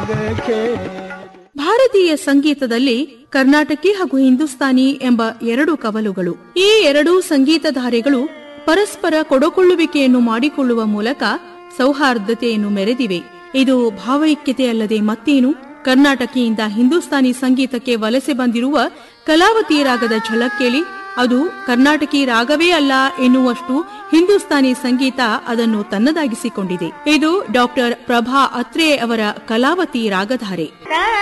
रखे ಭಾರತೀಯ ಸಂಗೀತದಲ್ಲಿ ಕರ್ನಾಟಕಿ ಹಾಗೂ ಹಿಂದೂಸ್ತಾನಿ ಎಂಬ ಎರಡು ಕವಲುಗಳು ಈ ಎರಡೂ ಸಂಗೀತ ಧಾರೆಗಳು ಪರಸ್ಪರ ಕೊಡಕೊಳ್ಳುವಿಕೆಯನ್ನು ಮಾಡಿಕೊಳ್ಳುವ ಮೂಲಕ ಸೌಹಾರ್ದತೆಯನ್ನು ಮೆರೆದಿವೆ ಇದು ಭಾವೈಕ್ಯತೆಯಲ್ಲದೆ ಮತ್ತೇನು ಕರ್ನಾಟಕಿಯಿಂದ ಹಿಂದೂಸ್ತಾನಿ ಸಂಗೀತಕ್ಕೆ ವಲಸೆ ಬಂದಿರುವ ಕಲಾವತಿ ರಾಗದ ಝಲಕ್ ಕೇಳಿ ಅದು ಕರ್ನಾಟಕಿ ರಾಗವೇ ಅಲ್ಲ ಎನ್ನುವಷ್ಟು ಹಿಂದೂಸ್ತಾನಿ ಸಂಗೀತ ಅದನ್ನು ತನ್ನದಾಗಿಸಿಕೊಂಡಿದೆ ಇದು ಡಾಕ್ಟರ್ ಪ್ರಭಾ ಅತ್ರೆ ಅವರ ಕಲಾವತಿ ರಾಗಧಾರೆ